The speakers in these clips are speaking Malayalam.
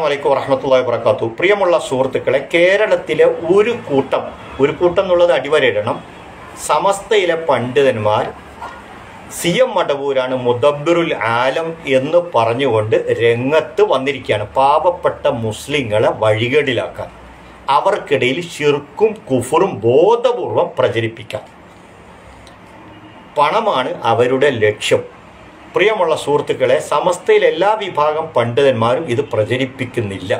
വലൈക്കും വറഹമത്തല്ലാഹി വബർക്കാത്തു പ്രിയമുള്ള സുഹൃത്തുക്കളെ കേരളത്തിലെ ഒരു കൂട്ടം ഒരു കൂട്ടം എന്നുള്ളത് അടിവരയിടണം സമസ്തയിലെ പണ്ഡിതന്മാർ സി എം മടവൂരാണ് മുദബ്ബിറുൽ ആലം എന്ന് പറഞ്ഞുകൊണ്ട് രംഗത്ത് വന്നിരിക്കുകയാണ് പാവപ്പെട്ട മുസ്ലിങ്ങളെ വഴികേടിലാക്കാൻ അവർക്കിടയിൽ ഷിർക്കും കുഫറും ബോധപൂർവം പ്രചരിപ്പിക്കാൻ പണമാണ് അവരുടെ ലക്ഷ്യം പ്രിയമുള്ള സുഹൃത്തുക്കളെ സമസ്തയിൽ എല്ലാ വിഭാഗം പണ്ഡിതന്മാരും ഇത് പ്രചരിപ്പിക്കുന്നില്ല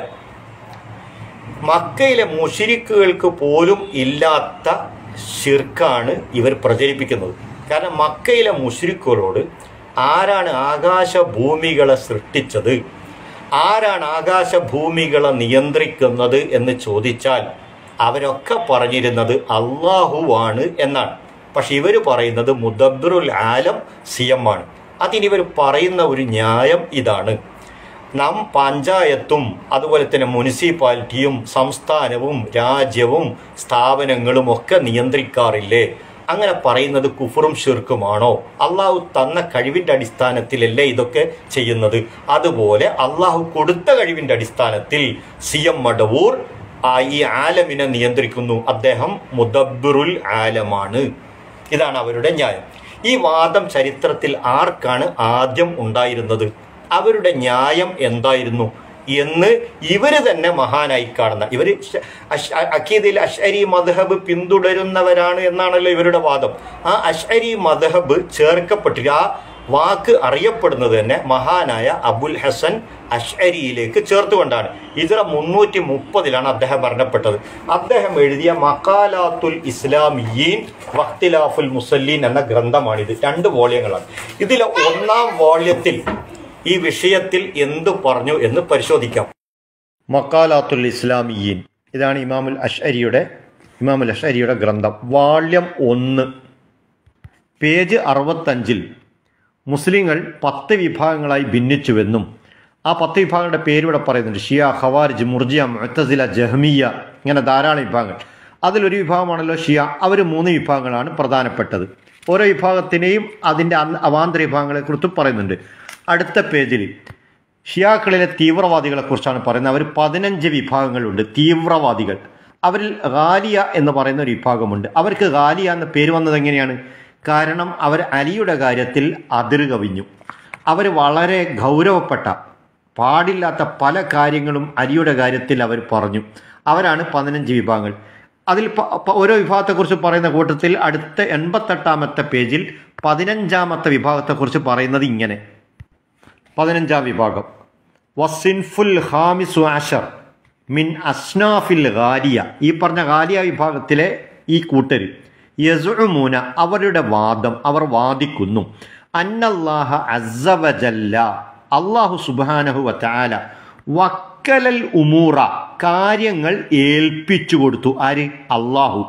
മക്കയിലെ മുഷിരിക്കുകൾക്ക് പോലും ഇല്ലാത്ത ഷിർക്കാണ് ഇവർ പ്രചരിപ്പിക്കുന്നത് കാരണം മക്കയിലെ മുഷിരിക്കുകളോട് ആരാണ് ആകാശഭൂമികളെ സൃഷ്ടിച്ചത് ആരാണ് ആകാശഭൂമികളെ നിയന്ത്രിക്കുന്നത് എന്ന് ചോദിച്ചാൽ അവരൊക്കെ പറഞ്ഞിരുന്നത് അള്ളാഹുവാണ് എന്നാണ് പക്ഷെ ഇവർ പറയുന്നത് മുദബ്ബിറുൽ ആലം സി എം ആണ് അതിനിവർ പറയുന്ന ഒരു ന്യായം ഇതാണ് നാം പഞ്ചായത്തും അതുപോലെ തന്നെ മുനിസിപ്പാലിറ്റിയും സംസ്ഥാനവും രാജ്യവും സ്ഥാപനങ്ങളും ഒക്കെ നിയന്ത്രിക്കാറില്ലേ അങ്ങനെ പറയുന്നത് കുഫറും ഷിർക്കുമാണോ അള്ളാഹു തന്ന കഴിവിൻ്റെ അടിസ്ഥാനത്തിലല്ലേ ഇതൊക്കെ ചെയ്യുന്നത് അതുപോലെ അള്ളാഹു കൊടുത്ത കഴിവിൻ്റെ അടിസ്ഥാനത്തിൽ സി എം മടവൂർ ആ ഈ ആലമിനെ നിയന്ത്രിക്കുന്നു അദ്ദേഹം മുദബ്ബിറുൽ ആലമാണ് ഇതാണ് അവരുടെ ന്യായം ഈ വാദം ചരിത്രത്തിൽ ആർക്കാണ് ആദ്യം ഉണ്ടായിരുന്നത് അവരുടെ ന്യായം എന്തായിരുന്നു എന്ന് ഇവർ തന്നെ മഹാനായി കാണുന്ന ഇവർ അക്കീദിൽ അഷ്അരി മദ്ഹബ് പിന്തുടരുന്നവരാണ് എന്നാണല്ലോ ഇവരുടെ വാദം ആ അഷ്അരി മദ്ഹബ് ചേർക്കപ്പെട്ടില്ല ആ വാക്ക് അറിയപ്പെടുന്നത് തന്നെ മഹാനായ അബുൽ ഹസൻ അഷ്അരിയിലേക്ക് ചേർത്തുകൊണ്ടാണ് ഇതര മുന്നൂറ്റി മുപ്പതിലാണ് അദ്ദേഹം മരണപ്പെട്ടത് അദ്ദേഹം എഴുതിയ മക്കാലാത്തുൽ ഇസ്ലാമിയീൻ വഖ്തിലാഫുൽ മുസല്ലീൻ എന്ന ഗ്രന്ഥമാണിത് രണ്ട് വോള്യങ്ങളാണ് ഇതിലെ ഒന്നാം വോള്യത്തിൽ ഈ വിഷയത്തിൽ എന്തു പറഞ്ഞു എന്ന് പരിശോധിക്കാം മക്കാലാത്തുൽ ഇസ്ലാമിയീൻ ഇതാണ് ഇമാമുൽ അഷ്അരിയുടെ ഇമാമുൽ അഷ്അരിയുടെ ഗ്രന്ഥം വാള്യം ഒന്ന് പേജ് അറുപത്തഞ്ചിൽ മുസ്ലിങ്ങൾ പത്ത് വിഭാഗങ്ങളായി ഭിന്നിച്ചുവെന്നും ആ പത്ത് വിഭാഗങ്ങളുടെ പേര് ഇവിടെ പറയുന്നുണ്ട് ഷിയ ഖവാരിജ് മുർജിയ മുത്തസില ജഹ്മിയ ഇങ്ങനെ ധാരാളം വിഭാഗങ്ങൾ അതിലൊരു വിഭാഗമാണല്ലോ ഷിയ അവർ മൂന്ന് വിഭാഗങ്ങളാണ് പ്രധാനപ്പെട്ടത് ഓരോ വിഭാഗത്തിനെയും അതിൻ്റെ അവാന്തര വിഭാഗങ്ങളെക്കുറിച്ച് പറയുന്നുണ്ട് അടുത്ത പേജിൽ ഷിയാക്കളിലെ തീവ്രവാദികളെക്കുറിച്ചാണ് പറയുന്നത് അവർ പതിനഞ്ച് വിഭാഗങ്ങളുണ്ട് തീവ്രവാദികൾ അവരിൽ ഗാലിയ എന്ന് പറയുന്ന ഒരു വിഭാഗമുണ്ട് അവർക്ക് ഗാലിയ എന്ന പേര് വന്നത് എങ്ങനെയാണ് കാരണം അവർ അലിയുടെ കാര്യത്തിൽ അതിര് കവിഞ്ഞു അവർ വളരെ ഗൗരവപ്പെട്ട പാടില്ലാത്ത പല കാര്യങ്ങളും അലിയുടെ കാര്യത്തിൽ അവർ പറഞ്ഞു അവരാണ് പതിനഞ്ച് വിഭാഗങ്ങൾ അതിൽ ഓരോ വിഭാഗത്തെക്കുറിച്ച് പറയുന്ന കൂട്ടത്തിൽ അടുത്ത എൺപത്തെട്ടാമത്തെ പേജിൽ പതിനഞ്ചാമത്തെ വിഭാഗത്തെക്കുറിച്ച് പറയുന്നത് ഇങ്ങനെ പതിനഞ്ചാം വിഭാഗം വസിൻഫുൽ ഹാമിസു ആഷർ മിൻ അസ്നാഫിൽ ഗാലിയ ഈ പറഞ്ഞ ഗാലിയ വിഭാഗത്തിലെ ഈ കൂട്ടർ യസുമൂന അവരുടെ വാദം അവർ വാദിക്കുന്നു അന്നല്ലാഹ അസവജല്ല അള്ളാഹു സുബാനഹു വത്താല വക്കലൽ ഉമൂറ കാര്യങ്ങൾ ഏൽപ്പിച്ചു കൊടുത്തു ആര് അള്ളാഹു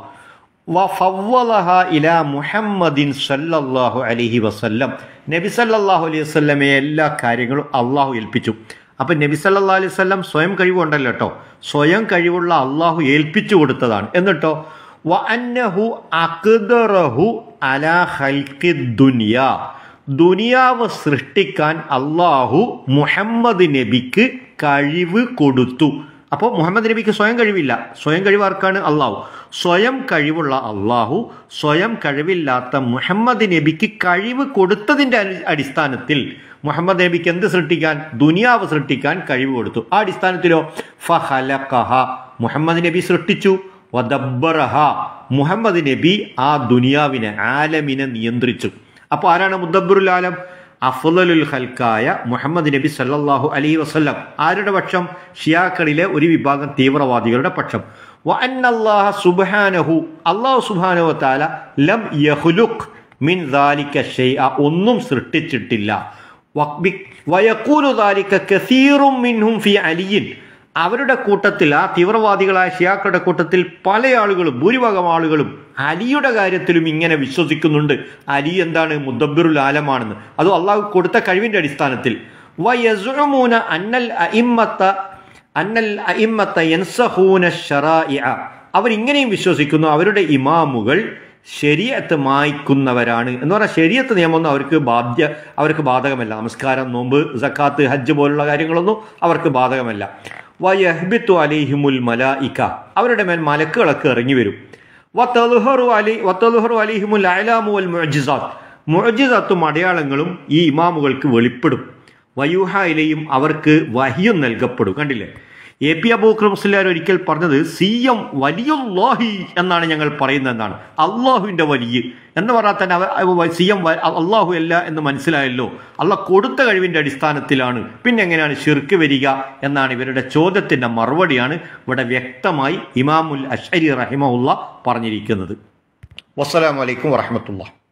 വഫവ്വലഹ ഇല മുഹമ്മദിൻ സല്ലല്ലാഹു അലൈഹി വസല്ലം നബി സല്ലല്ലാഹു അലൈഹി വസല്ലമയെ എല്ലാ കാര്യങ്ങളും അള്ളാഹു ഏൽപ്പിച്ചു അപ്പം നബി സല്ലല്ലാഹു അലൈഹി വസല്ലം സ്വയം കഴിവുണ്ടല്ലോ കേട്ടോ സ്വയം കഴിവുള്ള അള്ളാഹു ഏൽപ്പിച്ചു കൊടുത്തതാണ് എന്നിട്ടോ വ അന്നഹു അക്ദറഹു അലാ ഖൽഖി ദുനിയ ദുനിയാവ് സൃഷ്ടിക്കാൻ അള്ളാഹു മുഹമ്മദ് നബിക്ക് കഴിവ് കൊടുത്തു അപ്പോൾ മുഹമ്മദ് നബിക്ക് സ്വയം കഴിവില്ല സ്വയം കഴിവാർക്കാണ് അള്ളാഹു സ്വയം കഴിവുള്ള അള്ളാഹു സ്വയം കഴിവില്ലാത്ത മുഹമ്മദ് നബിക്ക് കഴിവ് കൊടുത്തതിൻ്റെ അടിസ്ഥാനത്തിൽ മുഹമ്മദ് നബിക്ക് എന്ത് സൃഷ്ടിക്കാൻ ദുനിയാവ് സൃഷ്ടിക്കാൻ കഴിവ് കൊടുത്തു ആ അടിസ്ഥാനത്തിലോ ഫഹലഖഹ മുഹമ്മദ് നബി സൃഷ്ടിച്ചു വദബ്ബറഹ മുഹമ്മദ് നബി ആ ദുനിയാവിനെ ആലമിനെ നിയന്ത്രിച്ചു അപ്പോൾ ആരാണ് മുദബ്ബറുൽ ആലം അഫ്ലുൽ ഹൽക്കായ മുഹമ്മദ് നബി സല്ലല്ലാഹു അലൈഹി വസല്ലം ആരുടെ പക്ഷം ഷിയാക്കളിലെ ഒരു വിഭാഗം തീവ്രവാദികളുടെ പക്ഷം വ അന്നല്ലാഹ സുബ്ഹാനഹു അല്ലാഹു സുബ്ഹാനഹു വതആല ലം യഖ്ലുഖ് മിൻ ദാലിക ഷൈഅ ഒന്നും സൃഷ്ടിച്ചിട്ടില്ല വയഖൂലു ദാലിക കസീറും മിൻഹും ഫി അലിയിൻ അവരുടെ കൂട്ടത്തിൽ ആ തീവ്രവാദികളായ ഷിയാക്കളുടെ കൂട്ടത്തിൽ പല ആളുകളും ഭൂരിഭാഗം ആളുകളും അലിയുടെ കാര്യത്തിലും ഇങ്ങനെ വിശ്വസിക്കുന്നുണ്ട് അലി എന്താണ് മുദബ്ബിറുൽ ആലമാണെന്ന് അത് അള്ളാഹു കൊടുത്ത കഴിവിൻ്റെ അടിസ്ഥാനത്തിൽ വയസുമൂന അന്നൽ അഇമ്മത്ത അന്നൽ അഇമ്മത്ത യൻസഹൂന ഷറാഇഅ അവരിങ്ങനെയും വിശ്വസിക്കുന്നു അവരുടെ ഇമാമുകൾ ശരീഅത്ത് മായ്ക്കുന്നവരാണ് എന്ന് പറഞ്ഞാൽ ശരീഅത്ത് നിയമമൊന്നും അവർക്ക് ബാധ്യ അവർക്ക് ബാധകമല്ല നമസ്കാരം നോമ്പ് സക്കാത്ത് ഹജ്ജ് പോലുള്ള കാര്യങ്ങളൊന്നും അവർക്ക് ബാധകമല്ല വയഹ്ബിത്തു അലിഹിമുൽ മലായിക്ക അവരുടെ മേൽ മലക്കുകളൊക്കെ ഇറങ്ങി വരും വത്തലുഹറു അലി വത്തലുഹറു അലിഹിമുൽ അലാമു വൽ മുഅ്ജിസാത്ത് മുഅ്ജിസാത്തും അടയാളങ്ങളും ഈ ഇമാമുകൾക്ക് വെളിപ്പെടും വയൂഹയിലെയും അവർക്ക് വഹിയും നൽകപ്പെടും കണ്ടില്ലേ എ പി അബൂക്കർ മുസ്ലിയാർ ഒരിക്കൽ പറഞ്ഞത് സി എം വലിയുല്ലാഹി എന്നാണ് ഞങ്ങൾ പറയുന്നത് എന്നാണ് അള്ളാഹുവിൻ്റെ വലിയ എന്ന് പറഞ്ഞാൽ തന്നെ അവ സി എം അള്ളാഹു അല്ല എന്ന് മനസ്സിലായല്ലോ അള്ള കൊടുത്ത കഴിവിൻ്റെ അടിസ്ഥാനത്തിലാണ് പിന്നെ എങ്ങനെയാണ് ഷിർക്ക് വരിക എന്നാണ് ഇവരുടെ ചോദ്യത്തിൻ്റെ മറുപടിയാണ് ഇവിടെ വ്യക്തമായി ഇമാമുൽ അഷരി റഹിമുള്ള പറഞ്ഞിരിക്കുന്നത് വസ്സലാമലൈക്കും വറഹമത്തുള്ള